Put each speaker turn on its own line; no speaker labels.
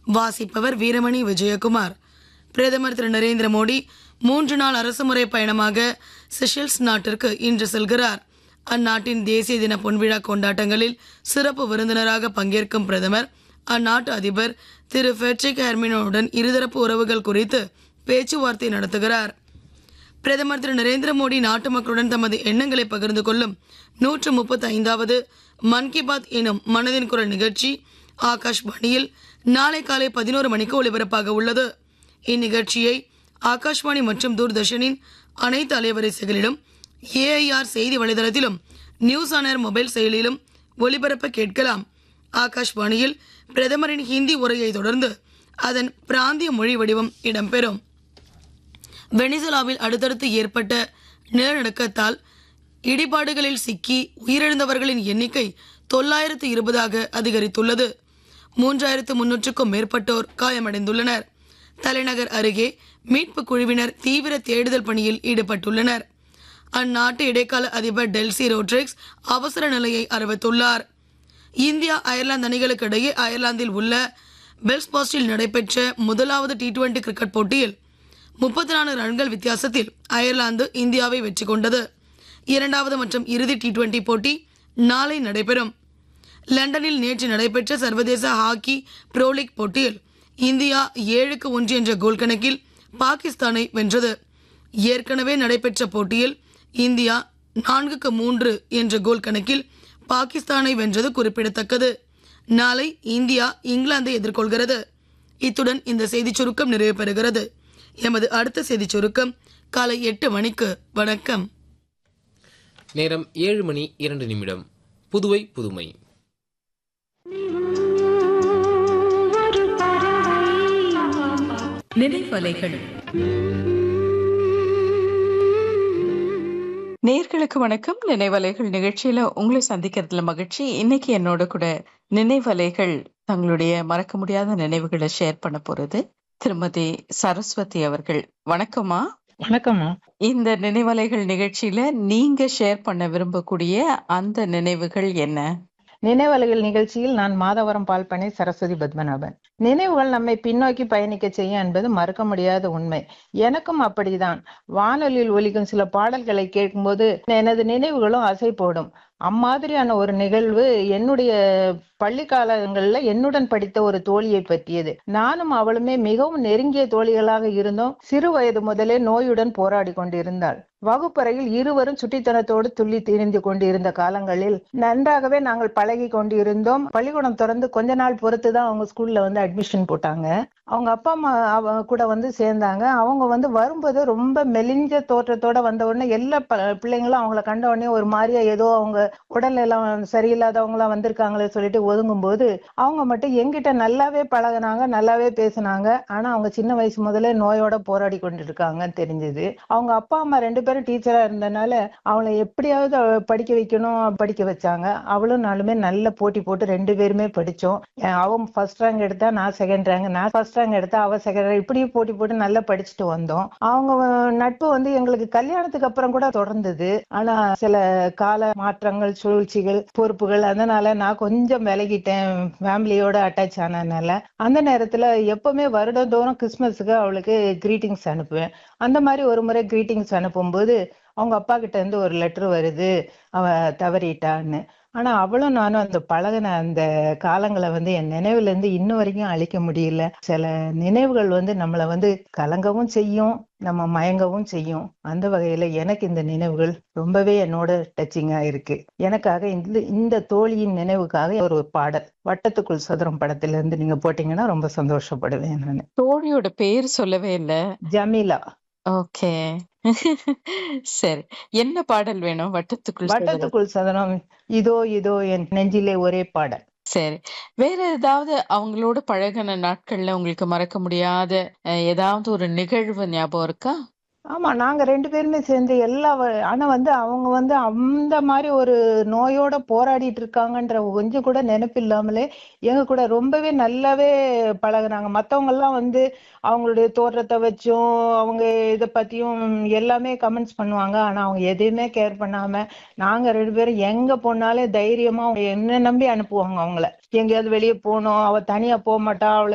வாசிப்பவர் வீரமணி விஜயகுமார் பிரதமர் திரு நரேந்திர மோடி மூன்று நாள் அரசுமுறை பயணமாக செஷல்ஸ் நாட்டிற்கு இன்று செல்கிறார் அந்நாட்டின் தேசிய தின பொன்விழா கொண்டாட்டங்களில் சிறப்பு விருந்தினராக பங்கேற்கும் பிரதமர் அந்நாட்டு அதிபர் திரு ஃபெட்ரிக் ஹெர்மினோவுடன் இருதரப்பு உறவுகள் குறித்து பேச்சுவார்த்தை நடத்துகிறார் பிரதமர் திரு நரேந்திர மோடி நாட்டு மக்களுடன் தமது எண்ணங்களை பகிர்ந்து கொள்ளும் நூற்று முப்பத்தி ஐந்தாவது மன் கி பாத் எனும் மனதின் குரல் நிகழ்ச்சி ஆகாஷ்வாணியில் நாளை காலை பதினோரு மணிக்கு ஒலிபரப்பாக உள்ளது இந்நிகழ்ச்சியை ஆகாஷ்வாணி மற்றும் தூர்தர்ஷனின் அனைத்து அலைவரிசைகளிலும் ஏஐஆர் செய்தி வலைதளத்திலும் நியூஸ் ஆனர் மொபைல் செயலிலும் ஒலிபரப்ப கேட்கலாம் ஆகாஷ்வாணியில் பிரதமரின் ஹிந்தி உரையை தொடர்ந்து அதன் பிராந்திய மொழி வடிவம் இடம்பெறும் வெனிசுலாவில் அடுத்தடுத்து ஏற்பட்ட நிலநடுக்கத்தால் இடிபாடுகளில் சிக்கி உயிரிழந்தவர்களின் எண்ணிக்கை தொள்ளாயிரத்து இருபதாக அதிகரித்துள்ளது மூன்றாயிரத்து முன்னூற்றுக்கும் மேற்பட்டோர் காயமடைந்துள்ளனர் தலைநகர் அருகே மீட்பு குழுவினர் தீவிர தேடுதல் பணியில் ஈடுபட்டுள்ளனர் அந்நாட்டு இடைக்கால அதிபர் டெல்சி ரோட்ரிக்ஸ் அவசர நிலையை அறிவித்துள்ளார் இந்தியா அயர்லாந்து அணிகளுக்கு இடையே அயர்லாந்தில் உள்ள பெல்ஸ்பாஸ்டில் நடைபெற்ற முதலாவது டி டுவெண்டி கிரிக்கெட் போட்டியில் முப்பத்தி நான்கு ரன்கள் வித்தியாசத்தில் அயர்லாந்து இந்தியாவை வெற்றி கொண்டது இரண்டாவது மற்றும் இறுதி டி டுவெண்டி போட்டி நாளை நடைபெறும் லண்டனில் நேற்று நடைபெற்ற சர்வதேச ஹாக்கி ப்ரோ லீக் போட்டியில் இந்தியா ஏழுக்கு ஒன்று என்ற கோல் கணக்கில் பாகிஸ்தானை வென்றது ஏற்கனவே நடைபெற்ற போட்டியில் இந்தியா நான்குக்கு மூன்று என்ற கோல் கணக்கில் பாகிஸ்தானை வென்றது குறிப்பிடத்தக்கது நாளை இந்தியா இங்கிலாந்தை எதிர்கொள்கிறது இத்துடன் இந்த செய்திச் சுருக்கம் நிறைவு பெறுகிறது எமது அடுத்த செய்திச் சுருக்கம் காலை எட்டு மணிக்கு வணக்கம்
நேரம் ஏழு மணி இரண்டு நிமிடம் புதுவை புதுமை
நினைவலைகள்
நேர்களுக்கு வணக்கம் நினைவலைகள் நிகழ்ச்சியில உங்களை சந்திக்கிறதுல மகிழ்ச்சி இன்னைக்கு என்னோட கூட நினைவலைகள் தங்களுடைய மறக்க முடியாத நினைவுகளை ஷேர் பண்ண போறது திருமதி சரஸ்வதி அவர்கள் வணக்கம்மா
வணக்கம்மா
இந்த நினைவலைகள் நிகழ்ச்சியில நீங்க ஷேர் பண்ண விரும்பக்கூடிய அந்த நினைவுகள் என்ன
நினைவலைகள் நிகழ்ச்சியில் நான் மாதவரம் பால் பண்ணி சரஸ்வதி பத்மநாபன் நினைவுகள் நம்மை பின்னோக்கி பயணிக்க செய்யும் என்பது மறுக்க முடியாத உண்மை எனக்கும் அப்படிதான் வானொலியில் ஒலிக்கும் சில பாடல்களை கேட்கும்போது எனது நினைவுகளும் அசை போடும் அம்மாதிரியான ஒரு நிகழ்வு என்னுடைய பள்ளி காலங்கள்ல என்னுடன் படித்த ஒரு தோழியை பற்றியது நானும் அவளுமே மிகவும் நெருங்கிய தோழிகளாக இருந்தோம் சிறு வயது முதலே நோயுடன் போராடி கொண்டிருந்தாள் வகுப்பறையில் இருவரும் சுட்டித்தனத்தோடு துள்ளி திரிந்து கொண்டிருந்த காலங்களில் நன்றாகவே நாங்கள் பழகி கொண்டிருந்தோம் பள்ளிக்கூடம் திறந்து கொஞ்ச நாள் பொறுத்து தான் அவங்க ஸ்கூல்ல வந்து அட்மிஷன் போட்டாங்க அவங்க அப்பா அம்மா அவ கூட வந்து சேர்ந்தாங்க அவங்க வந்து வரும்போது ரொம்ப மெலிஞ்ச தோற்றத்தோட வந்த உடனே எல்லா ப- பிள்ளைங்களும் அவங்கள கண்ட உடனே ஒரு மாதிரியா ஏதோ அவங்க உடல் எல்லாம் சரியில்லாதவங்களா வந்திருக்காங்களே சொல்லிட்டு ஒதுங்கும் போது அவங்க மட்டும் எங்கிட்ட நல்லாவே பழகுனாங்க நல்லாவே பேசுனாங்க ஆனா அவங்க சின்ன வயசு முதல்ல நோயோட போராடி கொண்டிருக்காங்கன்னு தெரிஞ்சது அவங்க அப்பா அம்மா ரெண்டு பேரும் டீச்சரா இருந்தனால அவளை எப்படியாவது அவ படிக்க வைக்கணும் படிக்க வச்சாங்க அவளும் நானுமே நல்ல போட்டி போட்டு ரெண்டு பேருமே படிச்சோம் அஹ் அவன் ஃபர்ஸ்ட் ரேங்க் எடுத்தா நான் செகண்ட் ரேங்க் நான் ஃபர்ஸ்ட் ரேங்க் எடுத்தா அவ செகண்ட் ரேங்க் இப்படியே போட்டி போட்டு நல்லா படிச்சுட்டு வந்தோம் அவங்க வ- நட்பு வந்து எங்களுக்கு கல்யாணத்துக்கு அப்புறம் கூட தொடர்ந்தது ஆனா சில கால மாற்றங்கள் சூழ்ச்சிகள் பொறுப்புகள் அதனால நான் கொஞ்சம் விலகிட்டேன் ஃபேமிலியோட அட்டாச் ஆனதுனால அந்த நேரத்துல எப்பவுமே வருடந்தோறும் கிறிஸ்மஸுக்கு அவளுக்கு கிரீட்டிங்ஸ் அனுப்புவேன் அந்த மாதிரி ஒரு முறை கிரீட்டிங்ஸ் அனுப்பும்போது அவங்க அப்பா கிட்ட இருந்து ஒரு லெட்டர் வருது அவ தவறிட்டான்னு ஆனா அவளும் நானும் அந்த பழகுன அந்த காலங்களை வந்து என் நினைவுல இருந்து இன்ன வரைக்கும் அழிக்க முடியல சில நினைவுகள் வந்து நம்மளை வந்து கலங்கவும் செய்யும் நம்ம மயங்கவும் செய்யும் அந்த வகையில எனக்கு இந்த நினைவுகள் ரொம்பவே என்னோட டச்சிங்கா இருக்கு எனக்காக இந்த இந்த தோழியின் நினைவுக்காக ஒரு பாடல் வட்டத்துக்குள் சதுரம் படத்துல இருந்து நீங்க போட்டீங்கன்னா ரொம்ப சந்தோஷப்படுவேன் நான்
தோழியோட பேர் சொல்லவே இல்ல
ஜமீலா
ஓகே சரி என்ன பாடல் வேணும் வட்டத்துக்குள் சதுரம்.
வட்டத்துக்குள் சதுரம் இதோ இதோ என் நெஞ்சிலே ஒரே பாடல்
சரி வேற ஏதாவது அவங்களோட பழகின நாட்கள்ல உங்களுக்கு மறக்க முடியாத அஹ், ஏதாவது ஒரு நிகழ்வு ஞாபகம் இருக்கா
ஆமா நாங்க ரெண்டு பேருமே சேர்ந்து எல்லா வ- ஆனா வந்து அவங்க வந்து அந்த மாதிரி ஒரு நோயோட போராடிட்டு இருக்காங்கன்ற கொஞ்சம் கூட நினைப்பு இல்லாமலே எங்க கூட ரொம்பவே நல்லாவே பழகுனாங்க மத்தவங்க எல்லாம் வந்து அவங்களுடைய தோற்றத்தை வச்சும் அவங்க இத பத்தியும் எல்லாமே கமெண்ட்ஸ் பண்ணுவாங்க ஆனா அவங்க எதையுமே கேர் பண்ணாம நாங்க ரெண்டு பேரும் எங்க போனாலே தைரியமா அவங்க என்ன நம்பி அனுப்புவாங்க அவங்கள எங்கேயாவது வெளியே போகணும் அவ தனியா போக மாட்டா அவளை